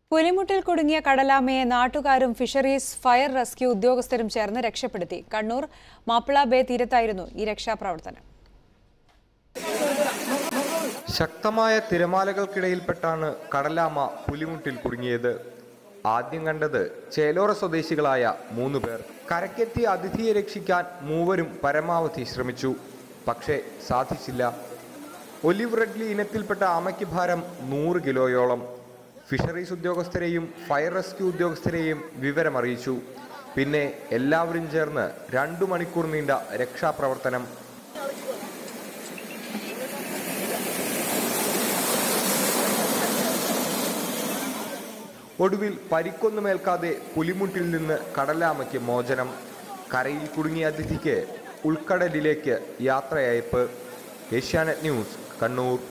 പുലിമുട്ടിൽ കുടുങ്ങിയ കടലാമയെ നാട്ടുകാരും fisheries fire rescue ഉദ്യോഗസ്ഥരും ചേർന്ന് രക്ഷപ്പെടുത്തി കണ്ണൂർ മാപ്പിള ബേ തീരത്തായിരുന്നു ഈ രക്ഷാപ്രവർത്തനം ശക്തമായ തിരമാലകൾക്കിടയിൽപ്പെട്ടാണ് കടലാമ പുലിമുട്ടിൽ കുടുങ്ങിയത് ആദ്യം കണ്ടത് ചേലോറ സ്വദേശികളായ മൂന്ന് പേർ കരക്കെത്തിയ അതിഥിയെ രക്ഷിക്കാൻ മൂവരും പരമാവധി ശ്രമിച്ചു പക്ഷേ സാധിച്ചില്ല ഒലിവ് റെഡ്ലി ഇനത്തിൽപ്പെട്ട ആമയ്ക്ക് ഭാരം നൂറ് കിലോയോളം ഫിഷറീസ് ഉദ്യോഗസ്ഥരെയും ഫയർ റെസ്ക്യൂ ഉദ്യോഗസ്ഥരെയും വിവരമറിയിച്ചു പിന്നെ എല്ലാവരും ചേർന്ന് രണ്ടു മണിക്കൂർ നീണ്ട രക്ഷാപ്രവർത്തനം ഒടുവിൽ പരിക്കൊന്നുമേൽക്കാതെ പുലിമുട്ടിൽ നിന്ന് കടലാമയ്ക്ക് മോചനം കരയിൽ കുടുങ്ങിയ അതിഥിക്ക് ഉൾക്കടലിലേക്ക് യാത്രയയപ്പ് ഏഷ്യാനെറ്റ് ന്യൂസ് കണ്ണൂർ